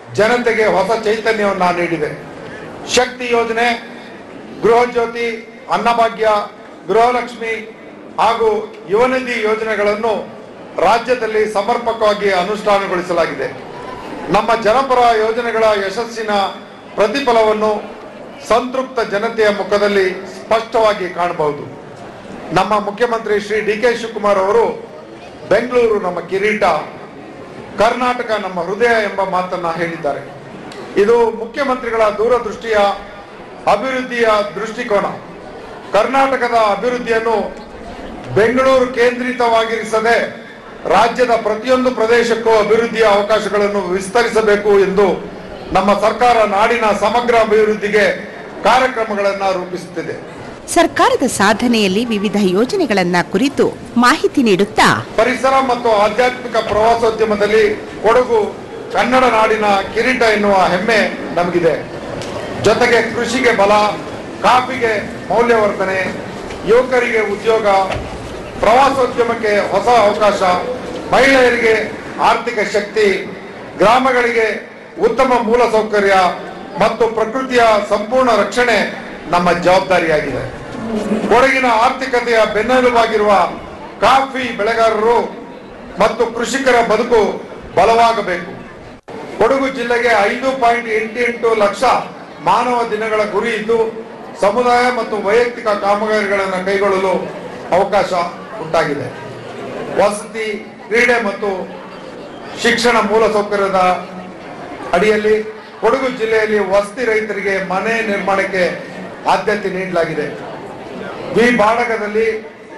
ಜನತೆಗೆ ಹೊಸ ಚೈತನ್ಯವನ್ನ ನೀಡಿದೆ ಶಕ್ತಿ ಯೋಜನೆ ಗೃಹ ಜ್ಯೋತಿ ಅನ್ನಭಾಗ್ಯ ಗೃಹಲಕ್ಷ್ಮಿ ಹಾಗೂ ಯುವನಿಧಿ ಯೋಜನೆಗಳನ್ನು ರಾಜ್ಯದಲ್ಲಿ ಸಮರ್ಪಕವಾಗಿ ಅನುಷ್ಠಾನಗೊಳಿಸಲಾಗಿದೆ ನಮ್ಮ ಜನಪರ ಯೋಜನೆಗಳ ಯಶಸ್ಸಿನ ಪ್ರತಿಫಲವನ್ನು ಸಂತೃಪ್ತ ಜನತೆಯ ಮುಖದಲ್ಲಿ ಸ್ಪಷ್ಟವಾಗಿ ಕಾಣಬಹುದು ನಮ್ಮ ಮುಖ್ಯಮಂತ್ರಿ ಶ್ರೀ ಡಿ ಕೆ ಶಿವಕುಮಾರ್ ಅವರು ಬೆಂಗಳೂರು ನಮ್ಮ ಕಿರೀಟ ಕರ್ನಾಟಕ ನಮ್ಮ ಹೃದಯ ಎಂಬ ಮಾತನ್ನ ಹೇಳಿದ್ದಾರೆ ಇದು ಮುಖ್ಯಮಂತ್ರಿಗಳ ದೂರದೃಷ್ಟಿಯ ಅಭಿವೃದ್ಧಿಯ ದೃಷ್ಟಿಕೋನ ಕರ್ನಾಟಕದ ಅಭಿವೃದ್ಧಿಯನ್ನು ಬೆಂಗಳೂರು ಕೇಂದ್ರಿತವಾಗಿರಿಸದೆ ರಾಜ್ಯದ ಪ್ರತಿಯೊಂದು ಪ್ರದೇಶಕ್ಕೂ ಅಭಿವೃದ್ಧಿಯ ಅವಕಾಶಗಳನ್ನು ವಿಸ್ತರಿಸಬೇಕು ಎಂದು ನಮ್ಮ ಸರ್ಕಾರ ನಾಡಿನ ಸಮಗ್ರ ಅಭಿವೃದ್ಧಿಗೆ ಕಾರ್ಯಕ್ರಮಗಳನ್ನು ರೂಪಿಸುತ್ತಿದೆ ಸರ್ಕಾರದ ಸಾಧನೆಯಲ್ಲಿ ವಿವಿಧ ಯೋಜನೆಗಳನ್ನ ಕುರಿತು ಮಾಹಿತಿ ನೀಡುತ್ತಾ ಪರಿಸರ ಮತ್ತು ಆಧ್ಯಾತ್ಮಿಕ ಪ್ರವಾಸೋದ್ಯಮದಲ್ಲಿ ಕೊಡಗು ಕನ್ನಡ ನಾಡಿನ ಕಿರೀಟ ಎನ್ನುವ ಹೆಮ್ಮೆ ನಮಗಿದೆ ಜೊತೆಗೆ ಕೃಷಿಗೆ ಬಲ ಕಾಫಿಗೆ ಮೌಲ್ಯವರ್ಧನೆ ಯುವಕರಿಗೆ ಉದ್ಯೋಗ ಪ್ರವಾಸೋದ್ಯಮಕ್ಕೆ ಹೊಸ ಅವಕಾಶ ಮಹಿಳೆಯರಿಗೆ ಆರ್ಥಿಕ ಶಕ್ತಿ ಗ್ರಾಮಗಳಿಗೆ ಉತ್ತಮ ಮೂಲಸೌಕರ್ಯ ಮತ್ತು ಪ್ರಕೃತಿಯ ಸಂಪೂರ್ಣ ರಕ್ಷಣೆ ನಮ್ಮ ಜವಾಬ್ದಾರಿಯಾಗಿದೆ ಕೊಡಗಿನ ಆರ್ಥಿಕತೆಯ ಬೆನ್ನೆಲುಬಾಗಿರುವ ಕಾಫಿ ಬೆಳೆಗಾರರು ಮತ್ತು ಕೃಷಿಕರ ಬದುಕು ಬಲವಾಗಬೇಕು ಕೊಡಗು ಜಿಲ್ಲೆಗೆ ಐದು ಪಾಯಿಂಟ್ ಎಂಟು ಎಂಟು ಲಕ್ಷ ಮಾನವ ದಿನಗಳ ಗುರಿ ಇದ್ದು ಸಮುದಾಯ ಮತ್ತು ವೈಯಕ್ತಿಕ ಕಾಮಗಾರಿಗಳನ್ನು ಕೈಗೊಳ್ಳಲು ಅವಕಾಶ ಉಂಟಾಗಿದೆ ವಸತಿ ಕ್ರೀಡೆ ಮತ್ತು ಶಿಕ್ಷಣ ಮೂಲಸೌಕರ್ಯದ ಅಡಿಯಲ್ಲಿ ಕೊಡಗು ಜಿಲ್ಲೆಯಲ್ಲಿ ವಸತಿ ರೈತರಿಗೆ ಮನೆ ನಿರ್ಮಾಣಕ್ಕೆ ಆದ್ಯತೆ ನೀಡಲಾಗಿದೆ ವಿ ಬಾಡಗದಲ್ಲಿ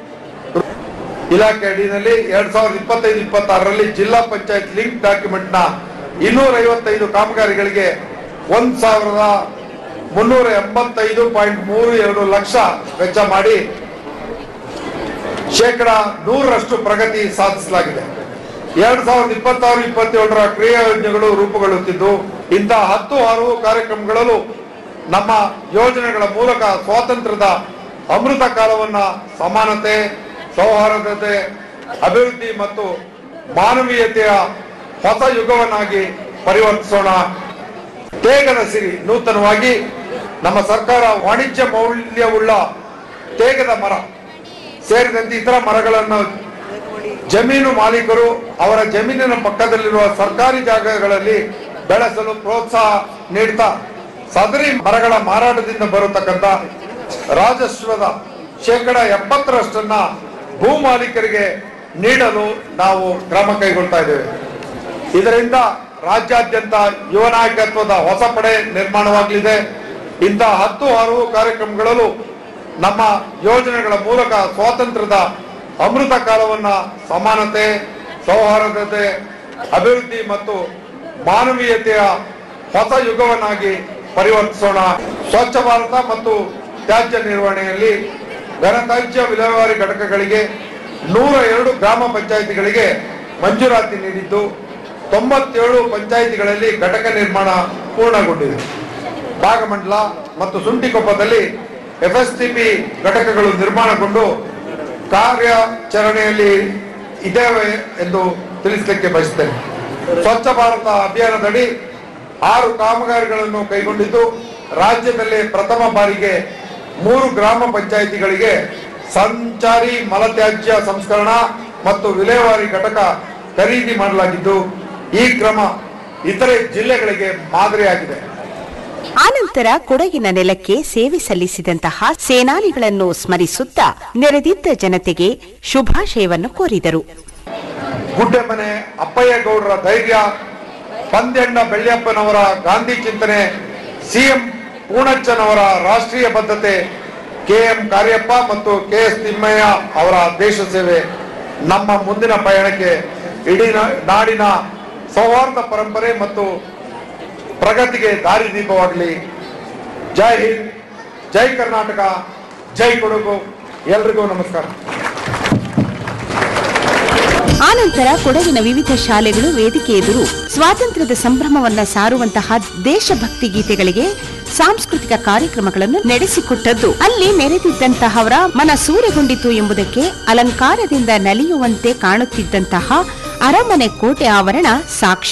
ಇಲಾಖೆ ಅಡಿಯಲ್ಲಿ ಎರಡ್ ಸಾವಿರದ ಇಪ್ಪತ್ತೈದು ಇಪ್ಪತ್ತಾರರಲ್ಲಿ ಜಿಲ್ಲಾ ಪಂಚಾಯತ್ ಲಿಂಕ್ ಡಾಕ್ಯುಮೆಂಟ್ ನ ಇನ್ನೂರ ಐವತ್ತೈದು ಕಾಮಗಾರಿಗಳಿಗೆ ಒಂದ್ ಸಾವಿರದ ಮುನ್ನೂರ ಎಂಬತ್ತೈದು ಪಾಯಿಂಟ್ ಮೂರು ಎರಡು ಲಕ್ಷ ವೆಚ್ಚ ಮಾಡಿ ಶೇಕಡ ನೂರರಷ್ಟು ಪ್ರಗತಿ ಸಾಧಿಸಲಾಗಿದೆ ಎರಡ್ ಸಾವಿರದ ಇಪ್ಪತ್ತಾರು ಇಪ್ಪತ್ತೇಳರ ಕ್ರಿಯಾ ಯೋಜನೆಗಳು ರೂಪುಗೊಳ್ಳುತ್ತಿದ್ದು ಇಂತಹ ಹತ್ತು ಹಲವು ಕಾರ್ಯಕ್ರಮಗಳಲ್ಲೂ ನಮ್ಮ ಯೋಜನೆಗಳ ಮೂಲಕ ಸ್ವಾತಂತ್ರ್ಯದ ಅಮೃತ ಕಾಲವನ್ನ ಸಮಾನತೆ ಸೌಹಾರ್ದತೆ ಅಭಿವೃದ್ಧಿ ಮತ್ತು ಮಾನವೀಯತೆಯ ಹೊಸ ಯುಗವನ್ನಾಗಿ ಪರಿವರ್ತಿಸೋಣ ತೇಗದ ಸಿರಿ ನೂತನವಾಗಿ ನಮ್ಮ ಸರ್ಕಾರ ವಾಣಿಜ್ಯ ಮೌಲ್ಯವುಳ್ಳ ತೇಗದ ಮರ ಸೇರಿದಂತೆ ಇತರ ಮರಗಳನ್ನು ಜಮೀನು ಮಾಲೀಕರು ಅವರ ಜಮೀನಿನ ಪಕ್ಕದಲ್ಲಿರುವ ಸರ್ಕಾರಿ ಜಾಗಗಳಲ್ಲಿ ಬೆಳೆಸಲು ಪ್ರೋತ್ಸಾಹ ನೀಡ್ತಾ ಸದರಿ ಮರಗಳ ಮಾರಾಟದಿಂದ ಬರತಕ್ಕಂತ ರಾಜಸ್ವದ ಶೇಕಡ ಎಪ್ಪತ್ತರಷ್ಟನ್ನ ಭೂ ಮಾಲೀಕರಿಗೆ ನೀಡಲು ನಾವು ಕ್ರಮ ಕೈಗೊಳ್ತಾ ಇದ್ದೇವೆ ಇದರಿಂದ ರಾಜ್ಯಾದ್ಯಂತ ಯುವ ನಾಯಕತ್ವದ ಹೊಸ ಪಡೆ ನಿರ್ಮಾಣವಾಗಲಿದೆ ಇಂತಹ ಹತ್ತು ಹಲವು ಕಾರ್ಯಕ್ರಮಗಳಲ್ಲೂ ನಮ್ಮ ಯೋಜನೆಗಳ ಮೂಲಕ ಸ್ವಾತಂತ್ರ್ಯದ ಅಮೃತ ಕಾಲವನ್ನ ಸಮಾನತೆ ಸೌಹಾರ್ದತೆ ಅಭಿವೃದ್ಧಿ ಮತ್ತು ಮಾನವೀಯತೆಯ ಹೊಸ ಯುಗವನ್ನಾಗಿ ಪರಿವರ್ತಿಸೋಣ ಸ್ವಚ್ಛ ಭಾರತ ಮತ್ತು ತ್ಯಾಜ್ಯ ನಿರ್ವಹಣೆಯಲ್ಲಿ ಘನತ್ಯಾಜ್ಯ ವಿಲೇವಾರಿ ಘಟಕಗಳಿಗೆ ನೂರ ಎರಡು ಗ್ರಾಮ ಪಂಚಾಯಿತಿಗಳಿಗೆ ಮಂಜೂರಾತಿ ನೀಡಿದ್ದು ತೊಂಬತ್ತೇಳು ಪಂಚಾಯಿತಿಗಳಲ್ಲಿ ಘಟಕ ನಿರ್ಮಾಣ ಪೂರ್ಣಗೊಂಡಿದೆ ಭಾಗಮಂಡಲ ಮತ್ತು ಸುಂಟಿಕೊಪ್ಪದಲ್ಲಿ ಎಫ್ಎಸ್ಟಿಪಿ ಘಟಕಗಳು ನಿರ್ಮಾಣಗೊಂಡು ಕಾರ್ಯಾಚರಣೆಯಲ್ಲಿ ಇದ್ದೇವೆ ಎಂದು ತಿಳಿಸಲಿಕ್ಕೆ ಬಯಸುತ್ತೇನೆ ಸ್ವಚ್ಛ ಭಾರತ ಅಭಿಯಾನದಡಿ ಆರು ಕಾಮಗಾರಿಗಳನ್ನು ಕೈಗೊಂಡಿದ್ದು ರಾಜ್ಯದಲ್ಲಿ ಪ್ರಥಮ ಬಾರಿಗೆ ಮೂರು ಗ್ರಾಮ ಪಂಚಾಯಿತಿಗಳಿಗೆ ಸಂಚಾರಿ ಮಲತ್ಯಾಜ್ಯ ಸಂಸ್ಕರಣಾ ಮತ್ತು ವಿಲೇವಾರಿ ಘಟಕ ಖರೀದಿ ಮಾಡಲಾಗಿದ್ದು ಈ ಕ್ರಮ ಇತರೆ ಜಿಲ್ಲೆಗಳಿಗೆ ಮಾದರಿಯಾಗಿದೆ ಆನಂತರ ಕೊಡಗಿನ ನೆಲಕ್ಕೆ ಸೇವೆ ಸಲ್ಲಿಸಿದಂತಹ ಸೇನಾನಿಗಳನ್ನು ಸ್ಮರಿಸುತ್ತಾ ನೆರೆದಿದ್ದ ಜನತೆಗೆ ಶುಭಾಶಯವನ್ನು ಕೋರಿದರು ಗುಡ್ಡೆಮನೆ ಅಪ್ಪಯ್ಯ ಗೌಡರ ಧೈರ್ಯ ಪಂದ್ಯಣ್ಣ ಬೆಳ್ಳಿಯಪ್ಪನವರ ಗಾಂಧಿ ಚಿಂತನೆ ಸಿಎಂ ಪೂಣಚ್ಚನವರ ರಾಷ್ಟ್ರೀಯ ಬದ್ಧತೆ ಕೆಎಂ ಕಾರ್ಯಪ್ಪ ಮತ್ತು ಕೆಎಸ್ ತಿಮ್ಮಯ್ಯ ಅವರ ದೇಶ ಸೇವೆ ನಮ್ಮ ಮುಂದಿನ ಪಯಣಕ್ಕೆ ಇಡೀ ನಾ- ನಾಡಿನ ಸೌಹಾರ್ದ ಪರಂಪರೆ ಮತ್ತು ಪ್ರಗತಿಗೆ ದಾರಿದೀಪವಾಗಲಿ ಜೈ ಹಿಂದ್ ಜೈ ಕರ್ನಾಟಕ ಜೈ ಕೊಡಗು ಎಲ್ರಿಗೂ ನಮಸ್ಕಾರ ಆನಂತರ ಕೊಡಗಿನ ವಿವಿಧ ಶಾಲೆಗಳು ವೇದಿಕೆ ಎದುರು ಸ್ವಾತಂತ್ರ್ಯದ ಸಂಭ್ರಮವನ್ನ ಸಾರುವಂತಹ ದೇಶಭಕ್ತಿ ಗೀತೆಗಳಿಗೆ ಸಾಂಸ್ಕೃತಿಕ ಕಾರ್ಯಕ್ರಮಗಳನ್ನು ನಡೆಸಿಕೊಟ್ಟದ್ದು ಅಲ್ಲಿ ನೆರೆದಿದ್ದಂತಹವರ ಮನ ಸೂರೆಗೊಂಡಿತು ಎಂಬುದಕ್ಕೆ ಅಲಂಕಾರದಿಂದ ನಲಿಯುವಂತೆ ಕಾಣುತ್ತಿದ್ದಂತಹ ಅರಮನೆ ಕೋಟೆ ಆವರಣ ಸಾಕ್ಷಿ